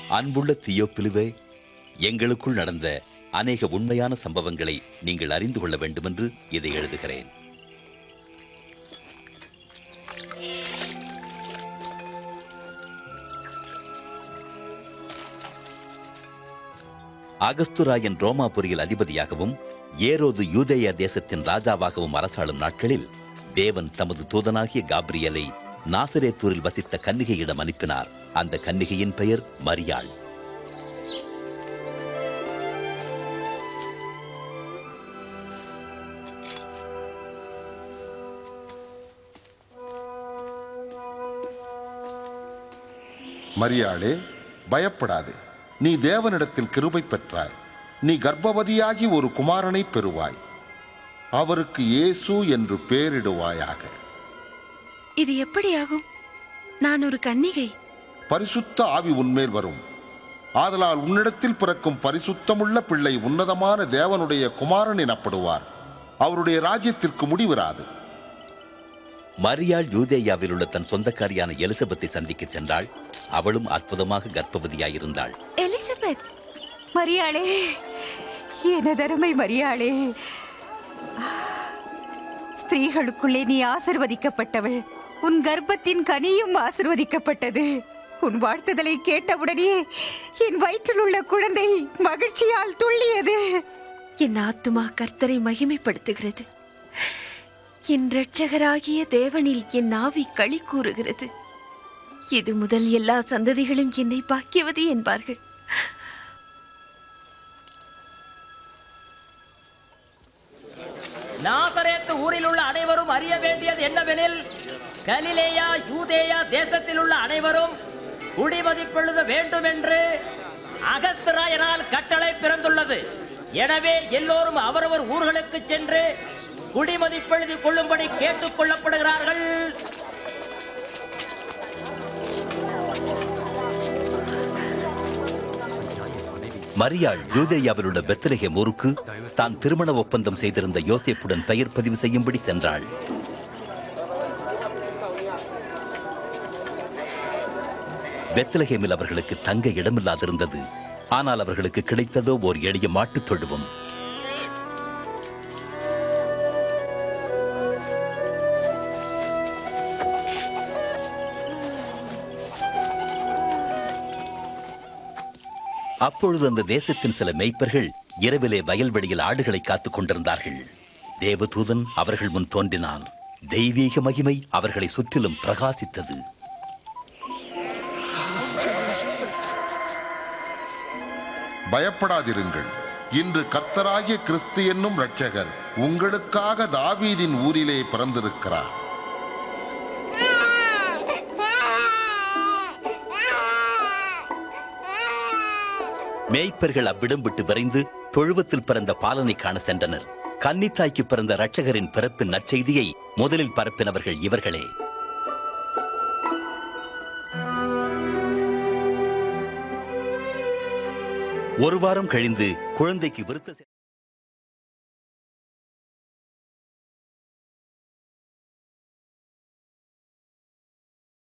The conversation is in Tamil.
அன்புள்ள தியோப்பிலுவே எங்களுக்குள் நடந்த அநேக உண்மையான சம்பவங்களை நீங்கள் அறிந்து கொள்ள வேண்டுமென்று இதை எழுதுகிறேன் அகஸ்துராயன் ரோமாபுரியில் அதிபதியாகவும் ஏரோது யூதேயா தேசத்தின் ராஜாவாகவும் அரசாளும் நாட்களில் தேவன் தமது தூதனாகிய காப்ரியலை நாசரேத்தூரில் வசித்த கன்னிகையிடம் அனுப்பினார் அந்த கன்னிகையின் பெயர் மரியாள் மரியாளே பயப்படாதே நீ தேவனிடத்தில் கிருபை பெற்றாய் நீ கர்ப்பவதியாகி ஒரு குமாரனை பெறுவாய் அவருக்கு இயேசு என்று பெயரிடுவாயாக இது எப்படியாகும் நான் ஒரு கன்னிகை பரிசுத்த ஆவி உன்மேல் வரும் ஆதலால் உன்னிடத்தில் பிறக்கும் பரிசுத்தமுள்ள பிள்ளை உன்னதமான தேவனுடைய குமாரன் எனப்படுவார் அவருடைய ராஜ்யத்திற்கு முடிவிராது மரியாள் யூதேயாவில் உள்ள தன் சொந்தக்காரியான எலிசபெத்தை சந்திக்கச் சென்றாள் அவளும் அற்புதமாக கர்ப்பவதியாயிருந்தாள் எலிசபெத் மரியாளே எனதருமை மரியாளே ஸ்திரீகளுக்குள்ளே நீ ஆசிர்வதிக்கப்பட்டவள் உன் கர்ப்பத்தின் கனியும் ஆசிர்வதிக்கப்பட்டது உன் வாழ்த்துதலை கேட்டவுடனே என் வயிற்றில் உள்ள குழந்தை மகிழ்ச்சியால் துள்ளியது என் ஆத்துமா கர்த்தரை மகிமைப்படுத்துகிறது என் இரட்சகராகிய தேவனில் என் ஆவி களி கூறுகிறது இது முதல் எல்லா சந்ததிகளும் என்னை பாக்கியவதி என்பார்கள் நாசரேத்து ஊரில் உள்ள அனைவரும் அறிய வேண்டியது என்னவெனில் கலிலேயா யூதேயா தேசத்தில் உள்ள அனைவரும் குடிமதிப்பெழுத வேண்டும் என்று அகஸ்தராயனால் கட்டளை பிறந்துள்ளது எனவே எல்லோரும் அவரவர் ஊர்களுக்கு சென்று குடிமதிப்பெழுதி கொள்ளும்படி கேட்டுக் கொள்ளப்படுகிறார்கள் மரியாள் யூதேயாவில் உள்ள பெத்லகேம் ஊருக்கு தான் திருமண ஒப்பந்தம் செய்திருந்த யோசேப்புடன் பெயர் பதிவு செய்யும்படி சென்றாள் பெத்லகேமில் அவர்களுக்கு தங்க இடமில்லாதிருந்தது ஆனால் அவர்களுக்கு கிடைத்ததோ ஓர் எளிய மாட்டுத் தொழுவம் அப்பொழுது அந்த தேசத்தின் சில மேய்ப்பர்கள் இரவிலே வயல்வெளியில் ஆடுகளை காத்துக் கொண்டிருந்தார்கள் தேவதூதன் அவர்கள் முன் தோன்றினான் தெய்வீக மகிமை அவர்களை சுற்றிலும் பிரகாசித்தது பயப்படாதிருங்கள் இன்று கர்த்தராகிய கிறிஸ்து என்னும் இரட்சகர் உங்களுக்காக தாவீதின் ஊரிலே பிறந்திருக்கிறார் மேய்ப்பர்கள் அவ்விடம் விட்டு விரைந்து தொழுவத்தில் பிறந்த பாலனை காண சென்றனர் கன்னித்தாய்க்கு பிறந்த இரட்சகரின் பிறப்பின் நற்செய்தியை முதலில் பரப்பினவர்கள் இவர்களே ஒரு வாரம் கழிந்து குழந்தைக்கு விருத்த சே-